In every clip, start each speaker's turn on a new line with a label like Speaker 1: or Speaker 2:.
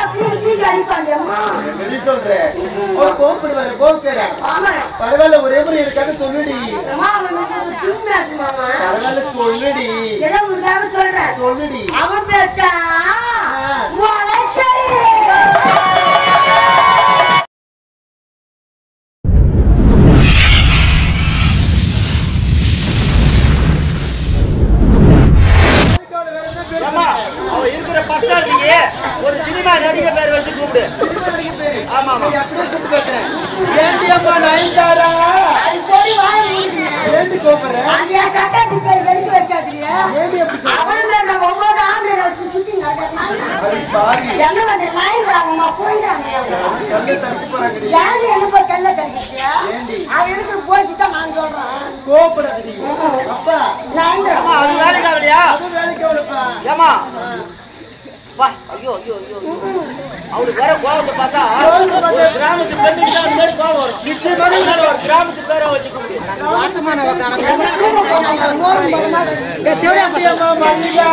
Speaker 1: அப்படியே தூக்கி அடிப்பாங்கம்மா
Speaker 2: எப்படி சொல்ற ஒரு கோப்படுவாரு கோப்பேரா
Speaker 1: ஆமா
Speaker 2: பரவாயில்ல ஒரே முறை எனக்காக சொல்லுடி
Speaker 1: அம்மா அவனுக்கு சும்மா இருக்குமாமா
Speaker 2: பரவாயில்ல சொல்லுடி
Speaker 1: ஏதோ உனக்காக சொல்றேன்
Speaker 2: சொல்லுடி
Speaker 1: அவன் பேச்சா உனக்கு
Speaker 3: ஆமா, அவ இருக்கிற bus stand லயே ஒரு சினிமா நடிகை பேர் வச்சு கூப்பிடு ஆமா ஆமா
Speaker 2: நீ அப்படியே கூப்பிட்டு பேசுறேன் ஏண்டி அம்மா நயன்தாரா
Speaker 1: அது போய் வாழ முடியுது
Speaker 2: ஏண்டி கோபுற
Speaker 1: அது என் சட்டாத்தி பேர் வெறுத்து வச்சாதுலையா
Speaker 2: ஏண்டி அப்படி சொல்ற?
Speaker 1: அவன் பேர் நான் ஒவ்வொரு ஆம்பளை வச்சு சுத்தி நடக்கிறாங்க
Speaker 2: அடி பாவி
Speaker 1: எங்க வந்து நாய்கிறாங்கம்மா போயிடாங்க
Speaker 2: கண்ணை தடுத்து போறாங்கடி
Speaker 1: யாரு என்ன போய் கண்ண தடுக்கிட்டியா
Speaker 2: ஏண்டி?
Speaker 1: அவன் இருக்கிற போச்சு தான் நான் சொல்றேன்
Speaker 2: கோபப்படாதடி அப்பா
Speaker 1: நாயந்திரம்
Speaker 3: ஆமா, அது வேலைக்கு ஆகலையா
Speaker 2: அது வேலைக்கு அவளப்பா
Speaker 3: ஏமா வா ஐயோ ஐயோ ஐயோ ஐயோ. அவளுக்கு வர கோபத்தை பார்த்தா
Speaker 2: கோபத்தை பார்த்தா-
Speaker 3: ஒரு கிராமத்து பெண்ணுக்கு தான் அந்த மாதிரி கோபம் வரும் நிச்சயமாக உன்னால ஒரு கிராமத்து பேரை வச்சுக்க முடியும்
Speaker 2: எப்படி அம்மா மல்லிகா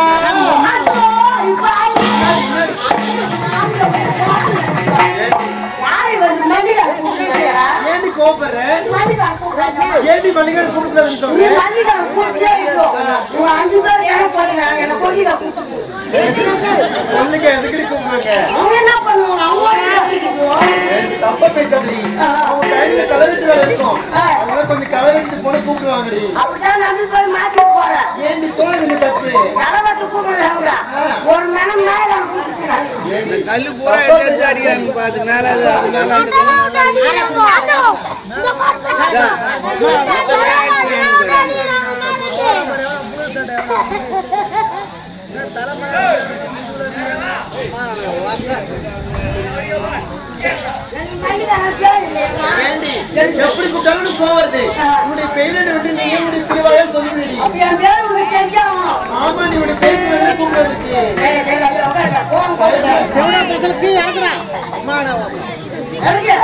Speaker 1: யாரு வந்து மல்லிகா கூப்பிடுறியா?
Speaker 2: ஏண்டி கோபப்படுற
Speaker 1: மல்லிகா கூப்பிடுறா?
Speaker 2: ஏண்டி மல்லிகா கூப்பிடாதுன்னு
Speaker 1: நீ
Speaker 2: சொல்றேன்
Speaker 1: மல்லிகா கூப்பிட்டே இருக்கோ. உன் அஞ்சு பேர் எனக்கு போடுறாங்க, எனக்கு மல்லிகா கூப்பிட்டு.
Speaker 2: சொல்லுங்க எதுக்கடி கூப்பிடுறாங்க
Speaker 1: அவங்க என்ன பண்ணுவாங்க? அவங்க என்ன கூப்பிடுவோம்?
Speaker 2: ஏண்டி தப்பா பேசாதடி அவங்க கையில கலரிட்டு வேலை இருக்கும் அதனால கொஞ்சம் கலரிட்டு போன கூப்பிடுவாங்கடி
Speaker 1: அப்படிதான் நான் போய் மாத்திட்டு போறேன்.
Speaker 2: ஏண்டி போனது தப்பு
Speaker 1: கலவத்து கூப்பிடுறாங்க. ஒரு மனம் மேல கூப்பிட்டுக்கிறாங்க.
Speaker 4: கல்லு பூரா எடுத்து அடிக்கிறாங்க பாத்து மேல அது அது மேல அந்த
Speaker 1: மல்லிகா கேளு இல்லையா?
Speaker 2: ஏண்டி எப்படி கூப்பிட்டாலும் போவது உன்னுடைய பெயரை விட்டு நீ உன்னுடைய பிரிவாக சொல்லுடி
Speaker 1: அப்ப என் பேரு உங்களுக்கு தெரிஞ்சாகணும்.
Speaker 2: ஆமா நீ உன்னுடைய பேருக்கு வந்து கூப்பிடுறதுக்கு
Speaker 1: சரி, சரி, ஐயோ, உட்காருங்க. போன் போடுங்க. இறங்கு.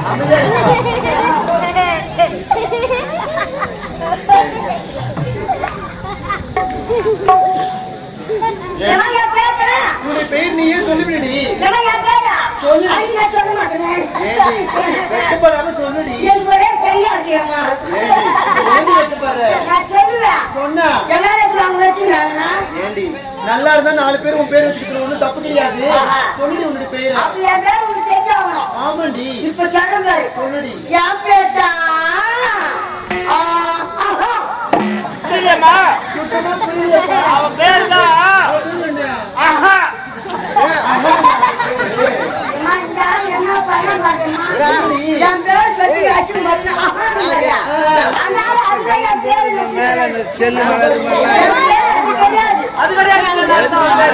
Speaker 1: எவன் என் பேச்ச?
Speaker 2: உன்னுடைய பெயர் நீயே சொல்லிவிடி
Speaker 1: எவன் என் பேச்ச?
Speaker 2: சொல்லு.
Speaker 1: ஐ, நான் சொல்ல மாட்டேனே.
Speaker 2: ஏண்டி வெட்டப்படாம சொல்லுடி
Speaker 1: எனக்கு ஒரே சரியா இருக்கியம்மா.
Speaker 2: ஏண்டி ஏண்டி வெட்டப்பாரு
Speaker 1: நான் சொல்லுவேன்.
Speaker 2: சொன்னா
Speaker 1: எல்லாரும் எப்படி அவங்க வச்சுக்கிறாங்கன்னா,
Speaker 2: ஏண்டி நல்லா இருந்தா நாலு பேர் உன் பேர் வச்சுக்கிறது ஒண்ணும் தப்பு கிடையாது சொல்லுடி உன்னுடைய பெயரை
Speaker 1: அப்ப என் பேரு உங்களுக்கு தெரிஞ்சாகணும்.
Speaker 2: ஆமாண்டி
Speaker 1: இப்ப சொல்றேன் பாரு.
Speaker 2: சொல்லுடி
Speaker 1: என் பேட்டா ஆ, ஆஹா.
Speaker 3: புரியலையேம்மா?
Speaker 2: சுத்தமா புரியலையேப்பா.
Speaker 3: அவன் பேர் தான்
Speaker 2: சொல்லுங்க.
Speaker 3: ஆஹா
Speaker 1: அம்மா, இந்த ஆள் என்ன பண்ண பாரும்மா. என் பேர் சொல்லி அசிங்கம் பண்ண. ஆஹாங்கிறாயா? அதனால அதுதான் என் பேரு இல்லை.
Speaker 4: மேல அந்த செல்லு மேல அது மேல
Speaker 1: என் பேரு அது கிடையாது.
Speaker 3: அது கிடையாது அதுதான் அவன் பேரு.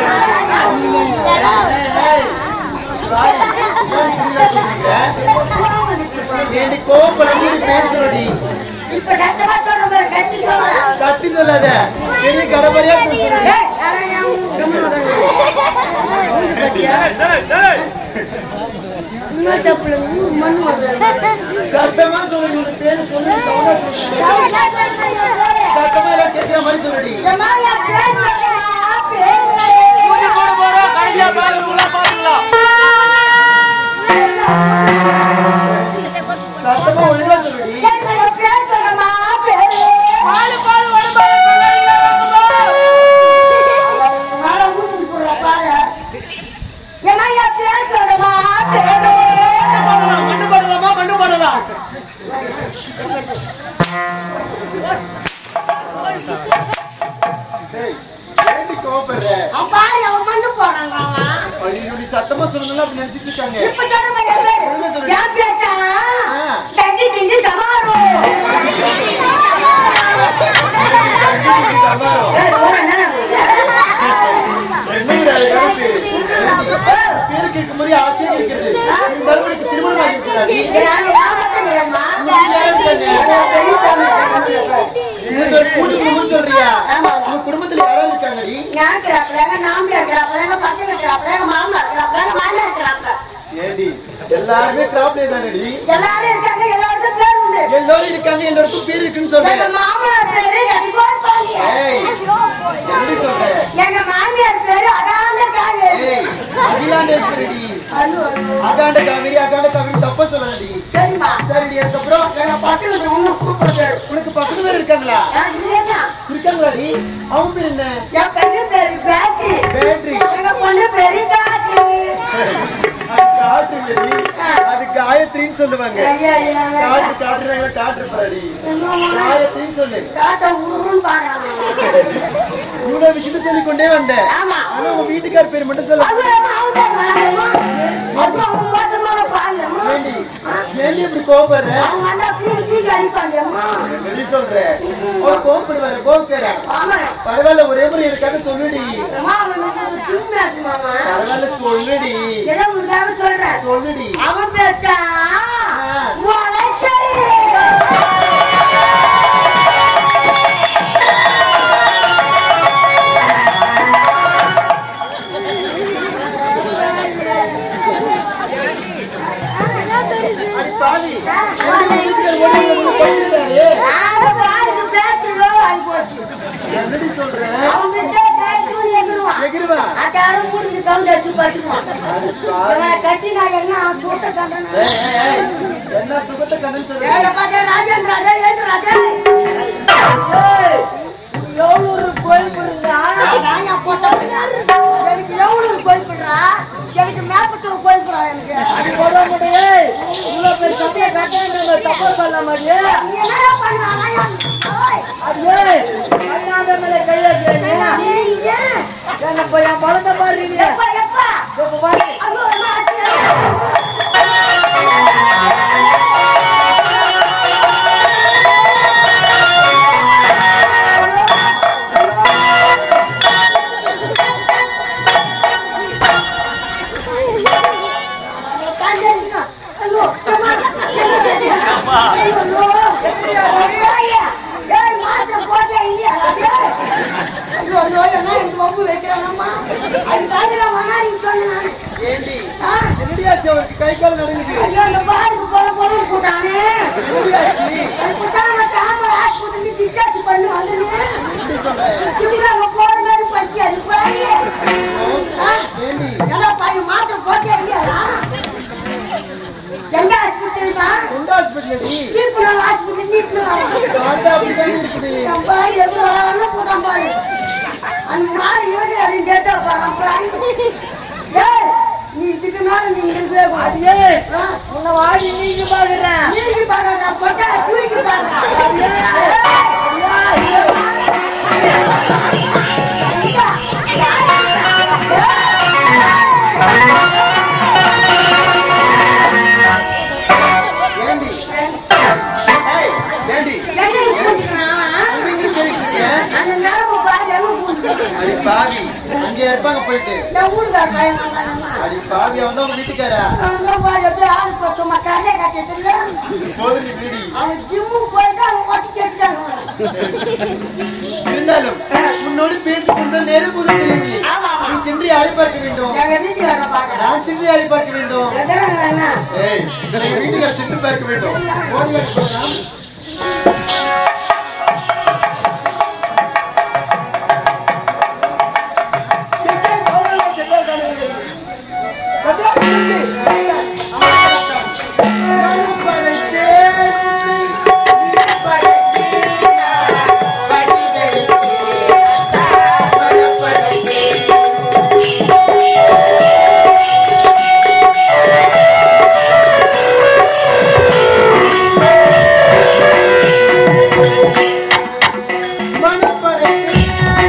Speaker 2: ஏய், ஏய். சாரி, ஏன் இப்படிலாம் சொல்றீங்க?
Speaker 1: கோவம் வந்துச்சு போ.
Speaker 2: ஏண்டி கோபப்படாம நீ பேர் சொல்லுடி
Speaker 1: இப்ப சத்தமா சொல்றேன் பாரு, கட்டி சொல்றேன்.
Speaker 2: கத்தி சொல்லாத பெரிய கடமையா போய் சொல்லுடி
Speaker 1: ஏய், யாரும் ஏன் கம்முனு உட்காருங்க. மூஞ்சி பாத்தியா?
Speaker 3: டேய், டேய்.
Speaker 1: இன்னொரு தப்புல நூறு மண்ணு வந்துடுறாங்க.
Speaker 2: சத்தமா சொல்லுடி உன் பேரு சொல்லு சவுண்டா சொல்லுடி
Speaker 1: சவுண்டா சொல்றேன் என் பேரு.
Speaker 2: சத்தமா எல்லாம் கேட்கிற மாதிரி சொல்லுடி
Speaker 1: ஏம்மா, என் பேரு சொல்றேம்மா, பேரு.
Speaker 3: கூட்டி போட போறோம் கடைசியா பாருங்களா பாருங்களா
Speaker 2: சத்தமா ஒழுங்கா சொல்லுடி
Speaker 1: சரி, என் பேரு சொல்றேம்மா, பேரு. மேல ஊசி போடுறா பாரு. ஏம்மா, என் பேரு சொல்றேம்மா, பேரு.
Speaker 2: மண்ணு போடலாமா மண்ணு போடலாம் ஏய், ஏண்டி கோபப்படுற
Speaker 1: அவன் பாரு, அவன் மண்ணு போடுறாங்க அவன்.
Speaker 2: ஐயோ, நீ சத்தமா சொல்லணும் அப்படி நினைச்சிட்டு இருக்காங்க
Speaker 1: இப்ப சொல்ற மாதிரி என் பேரு.
Speaker 2: ஒழுங்கா சொல்லு.
Speaker 1: என் பேட்டா,
Speaker 2: ஆ.
Speaker 1: தண்டி திண்டி தமாரு. ஏய், போடா, என்ன நடக்குது?
Speaker 2: என்னங்கடா இது கருத்து? பேருக்கு இருக்கும்போது ஆசையா இருக்கிறது இருந்தாலும் உனக்கு திருமணம் ஆகி கூடாது
Speaker 1: நான் ஏமாத்தலையேம்மா.
Speaker 2: இந்த ஒரு கூட்டு குடும்பம் சொல்றியா உன் குடும்பத்துல யாராவது இருக்காங்கடி
Speaker 1: நான் இருக்கிறாப்புல, நாம்பி இருக்கிறாப்புல, எங்க பசங்க இருக்கிறாப்புல, எங்க மாமா இருக்கிறாப்புல, எங்க மாமனார் இருக்கிறாப்புல.
Speaker 2: ஏண்டி எல்லாருமே கிராப்லே தானடி
Speaker 1: எல்லாரும் இருக்காங்க எல்லாருக்கும் பேர் உண்டு
Speaker 2: எல்லாரும் இருக்காங்க எல்லாருக்கும் பேர் இருக்குன்னு
Speaker 1: எங்க
Speaker 2: சொல்றேன்
Speaker 1: மாமனார் பேரு கட்டிக்கோர் பாண்டிய
Speaker 2: ஏய் எப்படி சொல்ற
Speaker 1: எங்க மாமியார் பேரு அடாம யாரு
Speaker 2: ஏய், அகிலாண்டேஸ்வரிடி
Speaker 1: ஐயோ ஐயோ
Speaker 2: அகாண்ட காவிரி அகாண்ட காவிரி தப்ப சொல்லடி
Speaker 1: சரிம்மா
Speaker 2: சரிடி அதுக்கப்புறம்
Speaker 1: எங்க பசங்களுக்கு ஒண்ணும் கூப்பிடுறது
Speaker 2: உனக்கு பக்கத்து பேர் இருக்காங்களா
Speaker 1: இல்லையா
Speaker 2: இருக்காங்களாடி அவங்க பேர் என்ன
Speaker 1: என் பையன் பேரு பேட்டரி
Speaker 2: பேட்டரி
Speaker 1: எங்க பொண்ணு பேரு காற்று
Speaker 2: அது காற்று இல்லடி அது காயத்ரின்னு சொல்லுவாங்க
Speaker 1: ஐயா ஐயா
Speaker 2: காற்று காட்டுறாங்க காற்று பாடி காயத்ரின்னு சொல்லு
Speaker 1: காட்ட உருன்னு பாடுறாங்க
Speaker 2: இவ்வளவு விஷயத்த சொல்லி கொண்டே வந்தேன்
Speaker 1: ஆமா.
Speaker 2: ஆனா உங்க வீட்டுக்கார் பேர் மட்டும் சொல்ல
Speaker 1: அது அவங்க வேணாமா? அது அவங்க மோசமான பாருங்கம்மா.
Speaker 2: வேண்டி வேண்டி இப்படி கோபப்படுற
Speaker 1: அவங்க வந்தா பீடி பீடி அடிப்பாங்கம்மா.
Speaker 2: எப்படி சொல்ற அவர் கோபப்படுவாரு கோபக்காரா
Speaker 1: ஆமா.
Speaker 2: பரவாயில்ல ஒரே முறை எனக்காக சொல்லுடி
Speaker 1: அம்மா, அவனுக்கு ஒரு சின்ன இருக்குமாமா.
Speaker 2: பரவாயில்ல சொல்லுடி
Speaker 1: ஏதோ உங்களுக்காக சொல்றேன்.
Speaker 2: சொல்லுடி
Speaker 1: அவன் பேச்சா உனக்கடி.
Speaker 2: அடி பாவி எப்படி உங்க வீட்டுக்கார் ஓடி வந்து உன்னை கொன்னுட்டாரு?
Speaker 1: நாங்க பாருக்கு பேச்சுலோ ஆகி போச்சு.
Speaker 2: என்னடி சொல்ற
Speaker 1: அவன் பேச்சா கேட்டு எகிருவான்.
Speaker 2: எகிருவா
Speaker 1: அட்டாரம் முடிஞ்சு கவுந்து வச்சு படுத்துக்குவான்.
Speaker 2: அடி பாவி
Speaker 1: இவனை கட்டி நான் என்ன சூட்ட கண்டனா
Speaker 2: ஏய், ஏய், ஏய், என்ன சுகத்தை கண்ணு சொல்ற
Speaker 1: ஏய், அப்பா, டேய், ராஜேந்திரா, டேய், ஏந்திரா, டேய். நான் என் பொண்டாட்டியா? எனக்கு எவ்வளவு கோயில்படுறா? எனக்கு மேப்பத்தூர் கோயில்படுறா எனக்கு. நீ என்னடா பண்ண? நான் என்- ஓய், நீ இங்க? எப்பா, எப்பா? ஐயோ, என்ன ஆச்சு? காஞ்சேரிக்கா. ஐயோ, அம்மா. ஐயோ, ஐயோ. ஐயா, ஏய், மாத்திரை போட்டே இல்லையா? டேய். ஐயோ, ஐயோ, என்ன எனக்கு வம்பு வைக்கிறானம்மா? அது தாண்டிடா மணாலின்னு சொன்னேன் நானு.
Speaker 2: ஏண்டி
Speaker 1: ஆ?
Speaker 2: என்னடியாச்சு அவருக்கு கை கால் நடங்குது
Speaker 1: ஐயோ, இந்த பாருக்கு போல போலன்னு கூட்டானே.
Speaker 2: என்னடியாச்சு
Speaker 1: அது கூட்டான மத்த ஆம்பளை ஆஸ்பத்திரிக்கு discharge பண்ணி வந்தனே.
Speaker 2: எப்படி சொல்ற
Speaker 1: இதுக்கு அங்க போற மாதிரி படுத்தி அது போறாங்க. ஆ?
Speaker 2: ஏண்டி
Speaker 1: ஏண்டா பாரு, மாத்திரை போட்டே இல்லையாடா? எந்த ஆஸ்பத்திரிமா
Speaker 2: எந்த ஹாஸ்பிட்டல்
Speaker 1: தீர்ப்புநாள் ஆஸ்பத்திரி தீர்ப்புநாள்
Speaker 2: பார்த்தா அப்படிதான் இருக்குது
Speaker 1: என் பாரு எது வரான்னு போட்டான் பாரு அந்த மாதிரி யோசி அதை கேட்டா பாரு அப்புறம் ஏய் நீ இதுக்கு மேல நீ இருக்கவே கூடாது. ஆ? நீங்கி பாருடா, பொட்டை தூக்கி பாருடா.
Speaker 2: ஏண்டி ஏய் ஏண்டி
Speaker 1: எங்க பூந்துக்கிறான்?
Speaker 2: அங்க இங்க கேட்டுட்டு இருக்கேன்
Speaker 1: அந்த நரம்பு பாரு, எங்க பூந்துக்கிறான்?
Speaker 2: அடி பாவி அங்கே இருப்பாங்க போயிட்டு
Speaker 1: என் வீட்டுக்கார பையன் வந்தானம்மா.
Speaker 2: அடி பாவி அவன் தான் உங்க வீட்டுக்காரா
Speaker 1: அவன் தான் பாரு, அப்படியே ஆளு இப்ப சும்மா கண்ணை கட்டிட்டு இல்ல?
Speaker 2: போது நீ வீடி
Speaker 1: அவன் ஜிம்முக்கு போயிட்டு அவன் ஒட்டி கேட்டுட்டான்
Speaker 2: இருந்தாலும் உன்னோடு பேசி கொண்ட நேரம் போது தெரியவில்லை
Speaker 1: ஆமா, ஆமா.
Speaker 2: நீ சென்று யாரை பார்க்க வேண்டும்
Speaker 1: எங்க வீட்டுக்காரனை பார்க்கறேன்.
Speaker 2: நான் சென்று யாரை பார்க்க வேண்டும்
Speaker 1: எத்தனை வேணா?
Speaker 2: ஏய் எங்க வீட்டுக்கார சென்று பார்க்க வேண்டும் ஓடி வாடி போகலாம்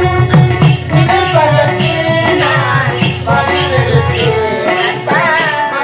Speaker 1: நான்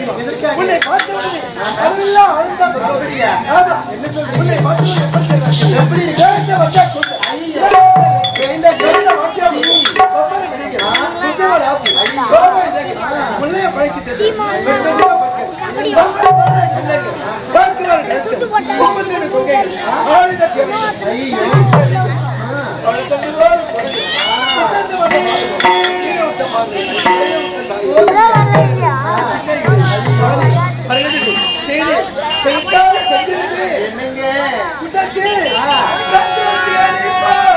Speaker 2: தெரியுமா?
Speaker 3: எதற்காக?
Speaker 2: உன்னை பார்த்தவுடனே அளவில்லா ஆனந்தம்
Speaker 3: அப்படியா?
Speaker 2: ஆமா. என்ன சொல்றீங்க? உன்னை பார்த்தவுடனே எப்படி தெரியுமா?
Speaker 3: எப்படி இருக்கு?
Speaker 2: வேகத்தை வந்தா கொத்து. இந்த கருத்தை வாக்கியா நீ ஒவ்வொரு வினைக்கு குற்றவாளி ஆச்சு. கோபம் இதற்கு. முன்னைய பழிக்கு தெரியும். வெற்றிடமா பக்கம். ஒவ்வொரு பாதை பிள்ளைக்கு. பார்க்கிறவர் கஷ்டம். முப்பத்தேழு கொங்கைகள். ஆயுத கேள்வி. அவளை சொல்லுவார் பொழுது. உட்கார்ந்து வந்து பாருங்க. கீழே விட்ட பாருங்க. கீழே விட்ட தாய். வருகிறது. தேனே. பெண்கால செந்திருக்கிறே.
Speaker 3: என்னங்க
Speaker 2: குட்டச்சி. கண்டோட்டி அடிப்பார்.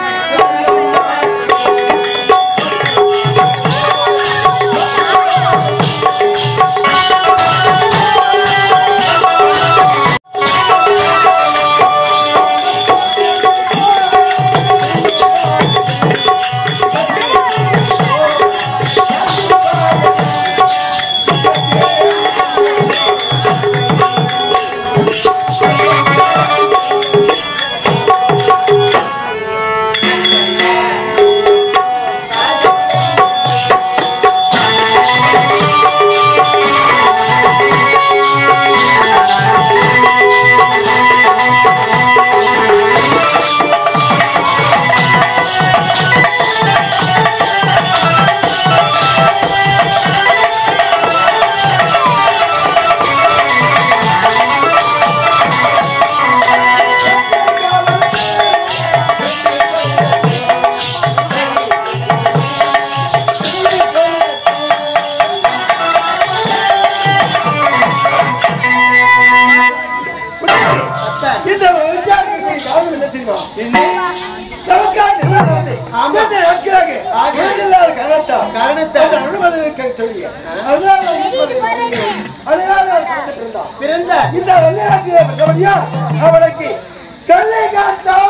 Speaker 2: இந்த விசாரணைக்கு காரணம் என்ன தெரியுமா? நமக்காக நிர்வாகம்
Speaker 3: ஆமா.
Speaker 2: இந்த நாட்களாக ஆகியதில்லாத காரணத்தால்
Speaker 3: காரணத்தால்
Speaker 2: அந்த அனுமதிக்கு சொல்லி அதனால அதனால அவர் பிறந்து பிறந்தான்.
Speaker 3: பிறந்த
Speaker 2: இந்த வெள்ளையாட்டிலே பிறந்தபடியா அவனுக்கு கல்லைகாத்தா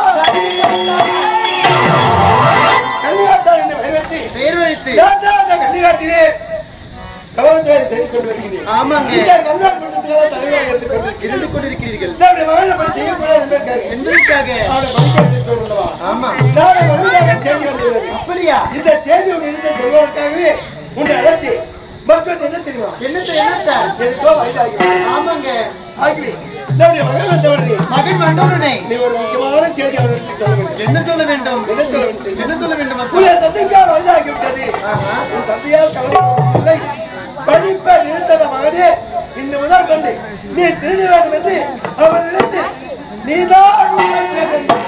Speaker 2: கல்லைகாத்தா என்று பெயரிட்டு
Speaker 3: பெயர் வைத்து
Speaker 2: தாத்தா அந்த கல்லைகாட்டிலே கலவஞ்சோரி செய்து கொண்டு வருகிறேன்
Speaker 3: ஆமாங்க.
Speaker 2: இந்த கல்யாண மண்டபத்துக்காக தலைவராக எடுத்துக் கொண்டிருக்கிறேன்
Speaker 3: இருந்து கொண்டிருக்கிறீர்கள்
Speaker 2: என்னுடைய மகனை பணி செய்யக்கூடாது என்பதற்காக
Speaker 3: என்பதற்காக
Speaker 2: அவனை படிக்க உள்ளவா
Speaker 3: ஆமா
Speaker 2: நாளை வருவதாக செய்தி வந்துள்ளது
Speaker 3: அப்படியா
Speaker 2: இந்த செய்தி உன்னிடத்தில் சொல்வதற்காகவே உன்னை அழைத்து மக்கள் என்ன தெரியுமா
Speaker 3: என்னத்த என்னத்த
Speaker 2: எனக்கோ வயதாகிறது
Speaker 3: ஆமாங்க
Speaker 2: ஆகவே நம்முடைய மகன் வந்தவனே
Speaker 3: மகன் வந்தவுடனே
Speaker 2: நீ ஒரு முக்கியமான செய்தி அவர்களுக்கு சொல்ல வேண்டும்
Speaker 3: என்ன சொல்ல வேண்டும்
Speaker 2: என்ன சொல்ல வேண்டும் தெரியுமா?
Speaker 3: என்ன சொல்ல வேண்டும் அத்தா?
Speaker 2: உன்னுடைய தந்தைக்கால் வயதாகிவிட்டது
Speaker 3: ஆஹா.
Speaker 2: உன் தந்தையால் கலந்து படிப்பை நிறுத்தத மகனே இன்று முதல் கொண்டு நீ திருட வேண்டும் என்று அவன் நினைத்து நீதான் உண்மையை வேண்டும்.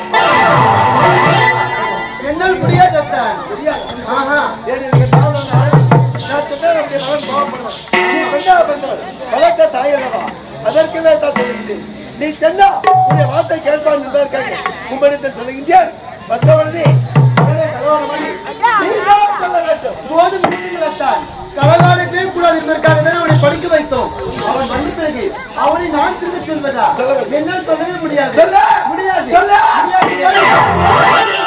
Speaker 3: என்னால் முடியாது அத்தான்
Speaker 2: முடியாது.
Speaker 3: ஆஹா
Speaker 2: ஏன் இவங்க தாழ்வான ஆளு? நான் சொன்னேன் நம்முடைய மகன் கோபப்படுவான். நீ பெண்ணாக பிறந்தவன். வளர்த்த தாய் அல்லவா? அதற்குமே தான் சொல்லுகின்றேன். நீ சென்னா உன்னுடைய வார்த்தை கேட்பான் என்பதற்காக உம்மிடத்தில் சொல்லுகின்றேன் வந்தவனே மகனை கல்யாணம் பண்ணி நீதான் சொல்ல வேண்டும்
Speaker 3: போதும் நிறுத்துங்கள் அத்தான் களவாடவே கூடாது என்பதற்காக தான் அவனை படிக்க வைத்தோம் அவன் வந்த பிறகு அவனை நான் திரும்ப சொல்வதா
Speaker 2: சொல்ல வேண்டும்.
Speaker 3: என்னால் சொல்லவே முடியாது
Speaker 2: சொல்ல
Speaker 3: முடியாது
Speaker 2: சொல்ல
Speaker 3: முடியாது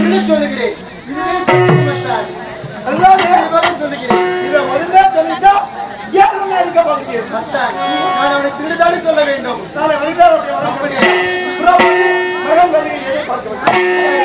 Speaker 3: திருட சொல்லுகிறேன் இதுவே சத்தியம் மச்சான்.
Speaker 2: அதுதான்
Speaker 3: இதுவரை சொல்லுகிறேன்
Speaker 2: இதை முதல்ல சொல்லிட்டா ஏன் உன்னை அடிக்க பாக்குறேன்
Speaker 3: மச்சான், நான் அவனை திருடுதானே சொல்ல வேண்டும்
Speaker 2: நாளை வருகிறார் அப்படி வர முடியாது மகன் வருகை எதிர்பார்க்க வேண்டும்